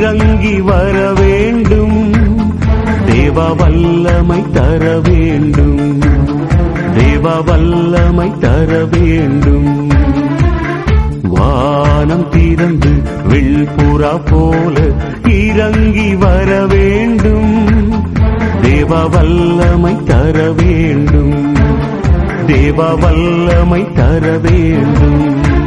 இறங்கி வர வேண்டும் தேவ வல்லமை தர வேண்டும் தேவ வல்லமை தர வேண்டும் வானம் திறந்து வெள்புறா போல இறங்கி வர வேண்டும் தேவ வல்லமை தர வேண்டும் தேவ வல்லமை தர வேண்டும்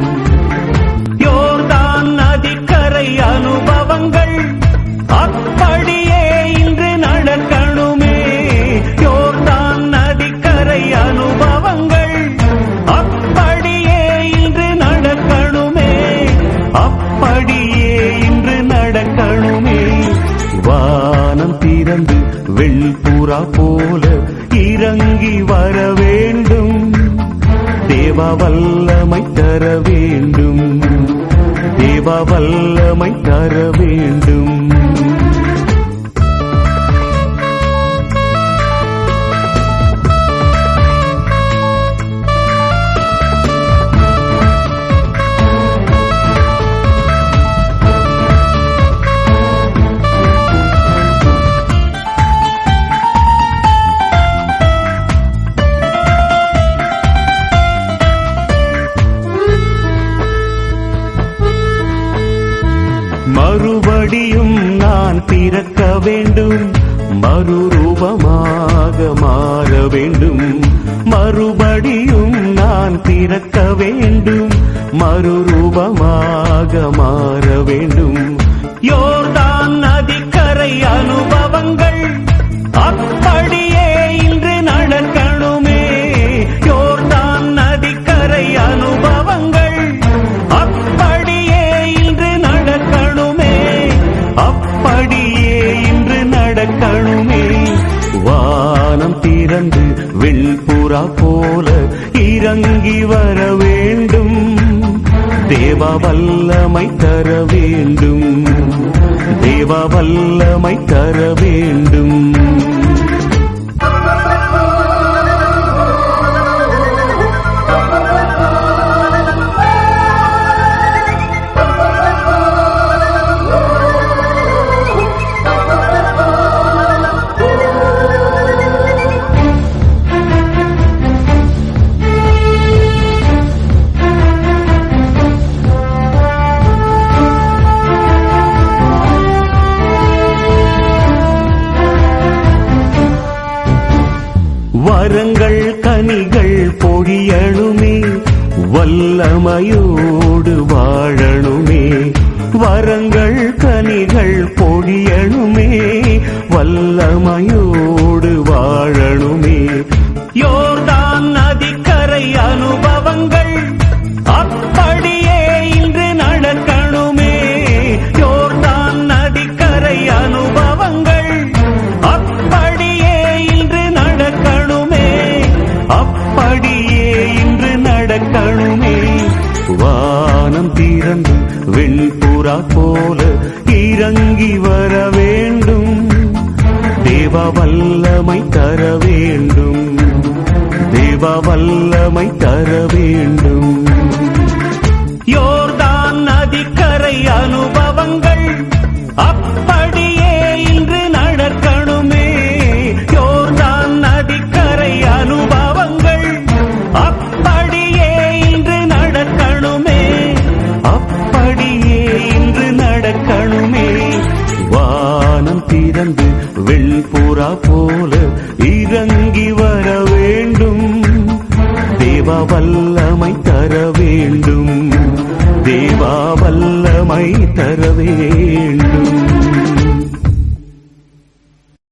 யோர்தான் நதிக்கரை அனுபவங்கள் அப்படியே இன்று நடக்கணுமே யோர்தான் நதிக்கரை அனுபவங்கள் அப்படியே இன்று நடக்கணுமே அப்படியே இன்று நடக்கணுமே வானம் திறந்து வெள்புறா போல இறங்கி வர வேண்டும் தேவ வல்லமை தர வேண்டும் தேவ வல்லமை தர வேண்டும் மறுபடியும் நான் பிறக்க வேண்டும் மறுரூபமாக மாற வேண்டும் மறுபடியும் நான் பிறக்க வேண்டும் மறுரூபமாக மாற வேண்டும் யோர்தான் நதிக்கரை அனுபவங்கள் அப்படியே இன்று நடக்கணுமே யோர்தான் நதிக்கரை அனுபவங்கள் அப்படியே இன்று நடக்கணுமே அப்படியே இன்று நடக்கணுமே வானம் திறந்து வெள்புறா போல இறங்கி வர வேண்டும் தேவ வல்லமை தர வேண்டும் தேவ வல்லமை தர வேண்டும் வரங்கள் கனிகள் பொழியணுமே வல்லமையோடு வாழணுமே வரங்கள் கனிகள் பொழியணுமே வல்லமையோடு வாழணுமே யோர்தான் நதிக்கரை அனுபவங்கள் அப்படியே இன்று நடக்கணுமே யோர்தான் நதிக்கரை அனுபவங்கள் அப்படியே இன்று நடக்கணுமே அப்படியே இன்று நடக்கணுமே வானம் திறந்து வெண்புறா போல இறங்கி வர வேண்டும் தேவ வல்லமை தர வேண்டும் தேவ வல்லமை தர வேண்டும் யோர்தான் நதிக்கரை அனுபவங்கள் அப்படியே இன்று நடக்கணுமே யோர்தான் நதிக்கரை அனுபவங்கள் அப்படியே இன்று நடக்கணுமே அப்படியே இன்று நடக்கணுமே வானம் திறந்து வெள்புறா போல இறங்கி வர வேண்டும் தேவ வல்லமை தர வேண்டும் தேவா வல்லமை தர வேண்டும்